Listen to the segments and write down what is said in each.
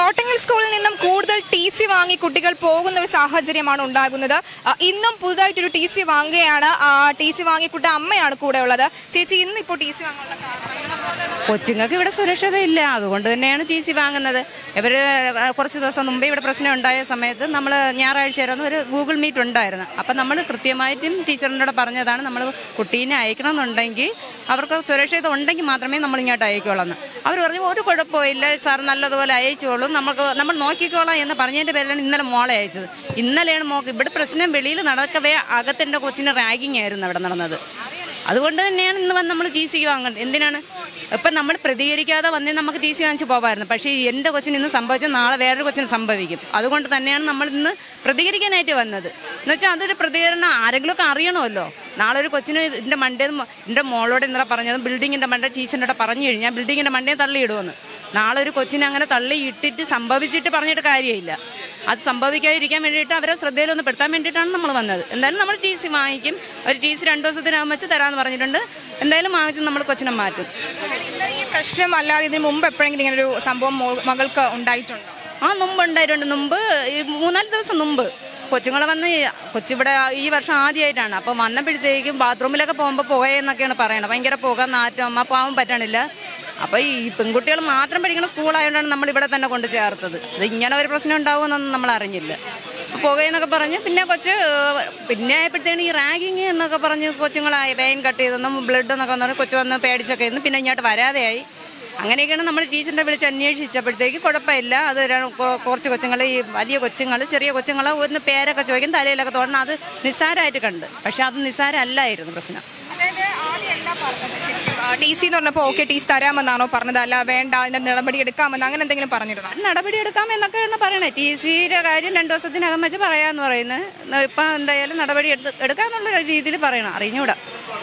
കോട്ടങ്ങൽ സ്കൂളിൽ നിന്നും കൂടുതൽ ടി സി വാങ്ങി കുട്ടികൾ പോകുന്ന ഒരു സാഹചര്യമാണ് ഉണ്ടാകുന്നത് ആ, ഇന്നും പുതുതായിട്ടൊരു ടി സി വാങ്ങുകയാണ് ടി സി വാങ്ങിയ കുട്ടി അമ്മയാണ് കൂടെ ഉള്ളത് ചേച്ചി ഇന്ന് ഇപ്പോൾ ടി സി വാങ്ങാനുള്ള കാരണം കൊച്ചുങ്ങൾക്ക് ഇവിടെ സുരക്ഷിതയില്ല അതുകൊണ്ട് തന്നെയാണ് ടി സി വാങ്ങുന്നത് ഇവർ കുറച്ച് ദിവസം മുമ്പേ ഇവിടെ പ്രശ്നം ഉണ്ടായ സമയത്ത് നമ്മൾ ഞായറാഴ്ച ആയിരുന്നു ഒരു ഗൂഗിൾ മീറ്റ് ഉണ്ടായിരുന്നു അപ്പം നമ്മൾ കൃത്യമായിട്ടും ടീച്ചറിനോട് പറഞ്ഞതാണ് നമ്മൾ കുട്ടീനെ അയക്കണമെന്നുണ്ടെങ്കിൽ അവർക്ക് സുരക്ഷിത ഉണ്ടെങ്കിൽ മാത്രമേ നമ്മൾ ഇങ്ങോട്ട് അയക്കുള്ളൂ അവർ പറഞ്ഞു ഒരു കുഴപ്പമില്ല സാർ നല്ലതുപോലെ അയച്ചോളൂ നമുക്ക് നമ്മൾ നോക്കിക്കോളാം എന്ന് പറഞ്ഞതിൻ്റെ പേരിലാണ് ഇന്നലെ മോളെ അയച്ചത് ഇന്നലെയാണ് മോക്ക് ഇവിടെ പ്രശ്നം വെളിയിൽ നടക്കവേ അകത്തെൻ്റെ കൊച്ചിന് റാഗിങ് ആയിരുന്നു അവിടെ നടന്നത് അതുകൊണ്ട് തന്നെയാണ് ഇന്ന് വന്ന് നമ്മൾ ടി സി വാങ്ങുന്നത് എന്തിനാണ് ഇപ്പം നമ്മൾ പ്രതികരിക്കാതെ വന്നേ നമുക്ക് ടി സി വാങ്ങിച്ച് പോകാമായിരുന്നു പക്ഷേ ഈ എൻ്റെ കൊച്ചിന് ഇന്ന് സംഭവിച്ചാൽ നാളെ വേറൊരു കൊച്ചിന് സംഭവിക്കും അതുകൊണ്ട് തന്നെയാണ് നമ്മൾ ഇന്ന് പ്രതികരിക്കാനായിട്ട് വന്നത് എന്ന് വെച്ചാൽ അതൊരു പ്രതികരണം ആരെങ്കിലുമൊക്കെ അറിയണമല്ലോ നാളെ ഒരു കൊച്ചിന് എൻ്റെ മണ്ടേ എൻ്റെ മോളോട് ഇന്നലെ പറഞ്ഞത് ബിൽഡിങ്ങിൻ്റെ മണ്ടേ ടീച്ചറിൻ്റെ അടുത്ത് പറഞ്ഞു കഴിഞ്ഞാൽ ബിൽഡിങ്ങിൻ്റെ മണ്ടേ തള്ളിയിടുമെന്ന് നാളെ ഒരു കൊച്ചിനെ അങ്ങനെ തള്ളി ഇട്ടിട്ട് സംഭവിച്ചിട്ട് പറഞ്ഞിട്ട് കാര്യമില്ല അത് സംഭവിക്കാതിരിക്കാൻ വേണ്ടിയിട്ട് അവരെ ശ്രദ്ധയിലൊന്ന് പെടുത്താൻ വേണ്ടിയിട്ടാണ് നമ്മൾ വന്നത് എന്തായാലും നമ്മൾ ടി സി വാങ്ങിക്കും ഒരു ടി സി രണ്ട് ദിവസത്തിനകം വെച്ച് തരാമെന്ന് പറഞ്ഞിട്ടുണ്ട് എന്തായാലും വാങ്ങിച്ച് നമ്മൾ കൊച്ചിനെ മാറ്റും അതായത് ഇന്ന് ഈ പ്രശ്നം അല്ലാതെ ഇതിന് മുമ്പ് എപ്പോഴെങ്കിലും ഇങ്ങനെ ഒരു സംഭവം മോൾ- മകൾക്ക് ഉണ്ടായിട്ടുണ്ടോ ആ മുമ്പ് ഉണ്ടായിട്ടുണ്ട് മുമ്പ് ഈ മൂന്നാല് ദിവസം മുമ്പ് കൊച്ചുങ്ങളെ വന്ന് കൊച്ചിവിടെ ഈ വർഷം ആദ്യമായിട്ടാണ് അപ്പോൾ വന്നപ്പോഴത്തേക്കും ബാത്റൂമിലൊക്കെ പോകുമ്പോൾ പുകയെന്നൊക്കെയാണ് പറയണത് ഭയങ്കര പുക നാറ്റം അമ്മ പാവം പറ്റണില്ല അപ്പോൾ ഈ പെൺകുട്ടികൾ മാത്രം പഠിക്കുന്ന സ്കൂളായതുകൊണ്ടാണ് നമ്മൾ ഇവിടെ തന്നെ കൊണ്ട് ചേർത്തത് ഇത് ഇങ്ങനെ ഒരു പ്രശ്നം ഉണ്ടാവുമെന്നൊന്നും നമ്മൾ അറിഞ്ഞില്ല പുകയെന്നൊക്കെ പറഞ്ഞ് പിന്നെ കൊച്ച് ഏഹ്, പിന്നെ ആയപ്പോഴത്തേന് ഈ റാഗിങ് എന്നൊക്കെ പറഞ്ഞ് കൊച്ചുങ്ങളായി വെയിൻ കട്ട് ചെയ്തെന്നും ബ്ലഡ് എന്നൊക്കെ പറഞ്ഞ് കൊച്ചു വന്ന് പേടിച്ചൊക്കെ ഇരുന്ന് പിന്നെ ഇങ്ങോട്ട് വരാതെയായി അങ്ങനെയൊക്കെയാണ് നമ്മൾ ടീച്ചറിനെ വിളിച്ച് അന്വേഷിച്ചപ്പോഴത്തേക്ക് കുഴപ്പമില്ല അത് ഒരു കൊ- കുറച്ച് കൊച്ചുങ്ങൾ ഈ വലിയ കൊച്ചുങ്ങൾ ചെറിയ കൊച്ചുങ്ങൾ ഒന്ന് പേരൊക്കെ ചോദിക്കും തലയിലൊക്കെ തോന്നണം അത് നിസ്സാരമായിട്ട് കണ്ട് പക്ഷെ അത് നിസ്സാരമല്ലായിരുന്നു പ്രശ്നം അതായത് ആദ്യമല്ല പറഞ്ഞത് ശരിക്കും ടി സി എന്ന് പറഞ്ഞപ്പോൾ ഓക്കെ ടി സി തരാമെന്നാണോ പറഞ്ഞത് അല്ല വേണ്ട അതിന്റെ നടപടി എടുക്കാമെന്ന് അങ്ങനെ എന്തെങ്കിലും പറഞ്ഞിരുന്നോ നടപടി എടുക്കാം എന്നൊക്കെയാണ് പറയണത് ടി സിയുടെ കാര്യം രണ്ട് ദിവസത്തിനകം വെച്ച് പറയാമെന്ന് പറയുന്നത് ഇപ്പം എന്തായാലും നടപടി എടുത്ത് എടുക്കാന്നുള്ള രീതിയിൽ പറയണം അറിഞ്ഞൂടാ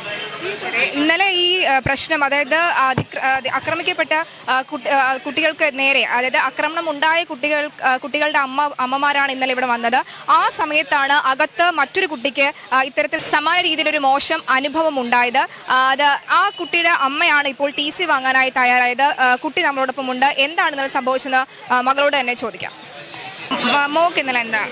ശരി. ഇന്നലെ ഈ ആ, പ്രശ്നം അതായത് അതിക്ര- ആ, അത് ആക്രമിക്കപ്പെട്ട ആ, കുട്ടി- ആ, കുട്ടികൾക്ക് നേരെ അതായത് ആക്രമണം ഉണ്ടായ കുട്ടികൾ ആ, കുട്ടികളുടെ അമ്മ അമ്മമാരാണ് ഇന്നലെ ഇവിടെ വന്നത് ആ സമയത്താണ് അകത്ത് മറ്റൊരു കുട്ടിക്ക് ആ, ഇത്തരത്തിൽ സമാന രീതിയിലൊരു മോശം അനുഭവം ഉണ്ടായത് ആ, അത് ആ കുട്ടിയുടെ അമ്മയാണ് ഇപ്പോൾ ടി സി വാങ്ങാനായി തയ്യാറായത് ആ, കുട്ടി നമ്മളോടൊപ്പം ഉണ്ട് എന്താണ് ഇന്നലെ സംഭവിച്ചത് ആ, മകളോട് തന്നെ ചോദിക്കാം മ- മോക്ക് ഇന്നലെ എന്താ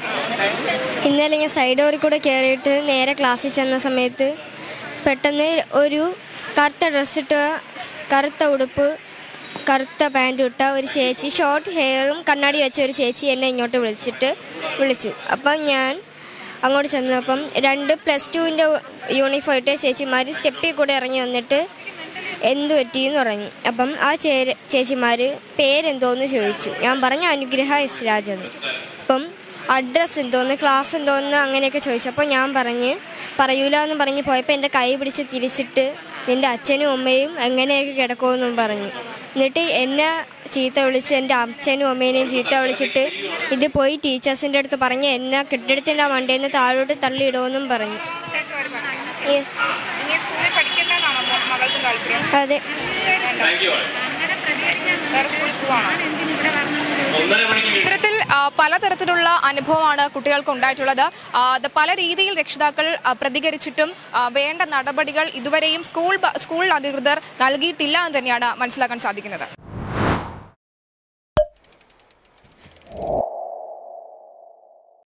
ഇന്നലെ ഞാൻ സൈഡ് ഡോറിൽ കൂടെ കയറിയിട്ട് നേരെ ക്ലാസ്സിൽ ചെന്ന സമയത്ത് പെട്ടെന്ന് ഒരു കറുത്ത ഡ്രസ്സിട്ട കറുത്ത ഉടുപ്പ് കറുത്ത പാൻറ് ഇട്ട ഒരു ചേച്ചി ഷോർട്ട് ഹെയറും കണ്ണാടി വെച്ച ഒരു ചേച്ചി എന്നെ ഇങ്ങോട്ട് വിളിച്ചിട്ട് വിളിച്ചു അപ്പം ഞാൻ അങ്ങോട്ട് ചെന്നപ്പം രണ്ട് പ്ലസ് ടുവിൻ്റെ യൂണിഫോം ഇട്ട ചേച്ചിമാർ സ്റ്റെപ്പിൽ കൂടെ ഇറങ്ങി വന്നിട്ട് എന്ത് പറ്റിയെന്ന് പറഞ്ഞു അപ്പം ആ ചേ ചേച്ചിമാർ പേരെന്തോന്ന് ചോദിച്ചു ഞാൻ പറഞ്ഞു അനുഗ്രഹ എസ് രാജ് എന്ന് അപ്പം അഡ്രസ്സ് എന്തോന്ന് ക്ലാസ് എന്തോന്ന് അങ്ങനെയൊക്കെ ചോദിച്ചപ്പോൾ ഞാൻ പറഞ്ഞ് പറയൂല എന്ന് പറഞ്ഞ് പോയപ്പോൾ എൻ്റെ കൈ പിടിച്ച് തിരിച്ചിട്ട് നിൻ്റെ അച്ഛനും അമ്മയും എങ്ങനെയൊക്കെ കിടക്കുമെന്നും പറഞ്ഞു എന്നിട്ട് എന്നെ ചീത്ത വിളിച്ച് എൻ്റെ അച്ഛനും അമ്മേനെയും ചീത്ത വിളിച്ചിട്ട് ഇത് പോയി ടീച്ചേഴ്സിൻ്റെ അടുത്ത് പറഞ്ഞ് എന്നെ കെട്ടിടത്തിൻ്റെ മണ്ടയിൽ നിന്ന് താഴോട്ട് തള്ളിയിടുമെന്നും പറഞ്ഞു Yes. ഇനി സ്കൂളിൽ പഠിക്കേണ്ടതാണോ മകൾക്ക് താല്പര്യം അതെ വേറെ സ്കൂളിൽ പോവാണോ ഇത്തരത്തിൽ ആ, പലതരത്തിലുള്ള അനുഭവമാണ് കുട്ടികൾക്ക് ഉണ്ടായിട്ടുള്ളത് ആ, അത് പല രീതിയിൽ രക്ഷിതാക്കൾ ആ, പ്രതികരിച്ചിട്ടും ആ, വേണ്ട നടപടികൾ ഇതുവരെയും സ്കൂൾ ബ- സ്കൂൾ അധികൃതർ നൽകിയിട്ടില്ല എന്ന് തന്നെയാണ് മനസ്സിലാക്കാൻ സാധിക്കുന്നത്